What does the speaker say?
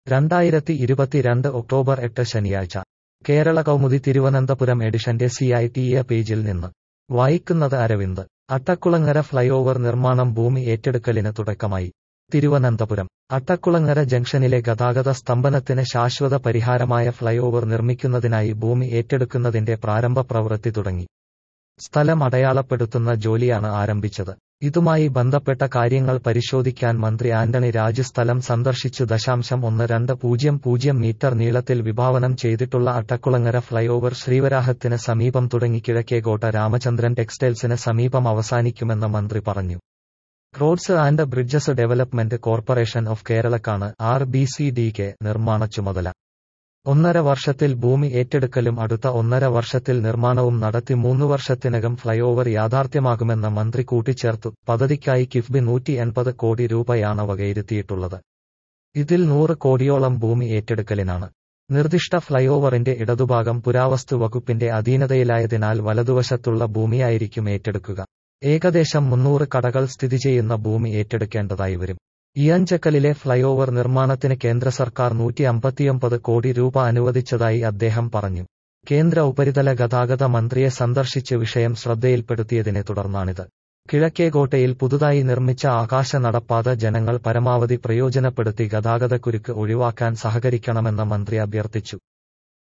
രണ്ടായിരത്തി ഇരുപത്തിരണ്ട് ഒക്ടോബർ എട്ട് ശനിയാഴ്ച കേരള കൗമുദി തിരുവനന്തപുരം എഡിഷന്റെ സി ഐ ടി എ പേജിൽ നിന്ന് വായിക്കുന്നത് അരവിന്ദ് അട്ടക്കുളങ്ങര ഫ്ലൈഓവർ നിർമ്മാണം ഭൂമി ഏറ്റെടുക്കലിന് തുടക്കമായി തിരുവനന്തപുരം അട്ടക്കുളങ്ങര ജംഗ്ഷനിലെ ഗതാഗത സ്തംഭനത്തിന് ശാശ്വത പരിഹാരമായ ഫ്ലൈഓവർ നിർമ്മിക്കുന്നതിനായി ഭൂമി ഏറ്റെടുക്കുന്നതിന്റെ പ്രാരംഭ പ്രവൃത്തി തുടങ്ങി സ്ഥലം അടയാളപ്പെടുത്തുന്ന ജോലിയാണ് ആരംഭിച്ചത് ഇതുമായി ബന്ധപ്പെട്ട കാര്യങ്ങൾ പരിശോധിക്കാൻ മന്ത്രി ആന്റണി രാജു സ്ഥലം സന്ദർശിച്ചു ദശാംശം ഒന്ന് രണ്ട് പൂജ്യം പൂജ്യം മീറ്റർ നീളത്തിൽ വിഭാവനം ചെയ്തിട്ടുള്ള അട്ടക്കുളങ്ങര ഫ്ലൈഓവർ ശ്രീവരാഹത്തിന് സമീപം തുടങ്ങി കിഴക്കേകോട്ട രാമചന്ദ്രൻ ടെക്സ്റ്റൈൽസിന് സമീപം അവസാനിക്കുമെന്ന് മന്ത്രി പറഞ്ഞു roads and bridges development corporation of കേരളക്കാണ് R B D C K നിർമ്മാണ ചുമതല ഒന്നര വർഷത്തിൽ ഭൂമി ഏറ്റെടുക്കലും അടുത്ത ഒന്നര വർഷത്തിൽ നിർമ്മാണവും നടത്തി മൂന്നു വർഷത്തിനകം ഫ്ലൈഓവർ യാഥാർത്ഥ്യമാകുമെന്ന് മന്ത്രി കൂട്ടിച്ചേർത്തു പദ്ധതിക്കായി കിഫ്ബി നൂറ്റി എൺപത് കോടി രൂപയാണ് വകയിരുത്തിയിട്ടുള്ളത് ഇതിൽ നൂറ് കോടിയോളം ഭൂമി ഏറ്റെടുക്കലിനാണ് നിർദ്ദിഷ്ട ഫ്ലൈഓവറിന്റെ ഇടതുഭാഗം പുരാവസ്തു വകുപ്പിന്റെ അധീനതയിലായതിനാൽ വലതുവശത്തുള്ള ഭൂമിയായിരിക്കും ഏറ്റെടുക്കുക ഏകദേശം മുന്നൂറ് കടകൾ സ്ഥിതി ചെയ്യുന്ന ഭൂമി ഏറ്റെടുക്കേണ്ടതായി വരും ഇയാഞ്ചക്കലിലെ ഫ്ലൈഓവർ നിർമ്മാണത്തിന് കേന്ദ്ര സർക്കാർ നൂറ്റി അമ്പത്തിയൊമ്പത് കോടി രൂപ അനുവദിച്ചതായി അദ്ദേഹം പറഞ്ഞു കേന്ദ്ര ഉപരിതല ഗതാഗത മന്ത്രിയെ സന്ദർശിച്ച് വിഷയം ശ്രദ്ധയിൽപ്പെടുത്തിയതിനെ തുടർന്നാണിത് കിഴക്കേകോട്ടയിൽ പുതുതായി നിർമ്മിച്ച ആകാശ നടപ്പാത ജനങ്ങൾ പരമാവധി പ്രയോജനപ്പെടുത്തി ഗതാഗതക്കുരുക്ക് ഒഴിവാക്കാൻ സഹകരിക്കണമെന്ന് മന്ത്രി അഭ്യർത്ഥിച്ചു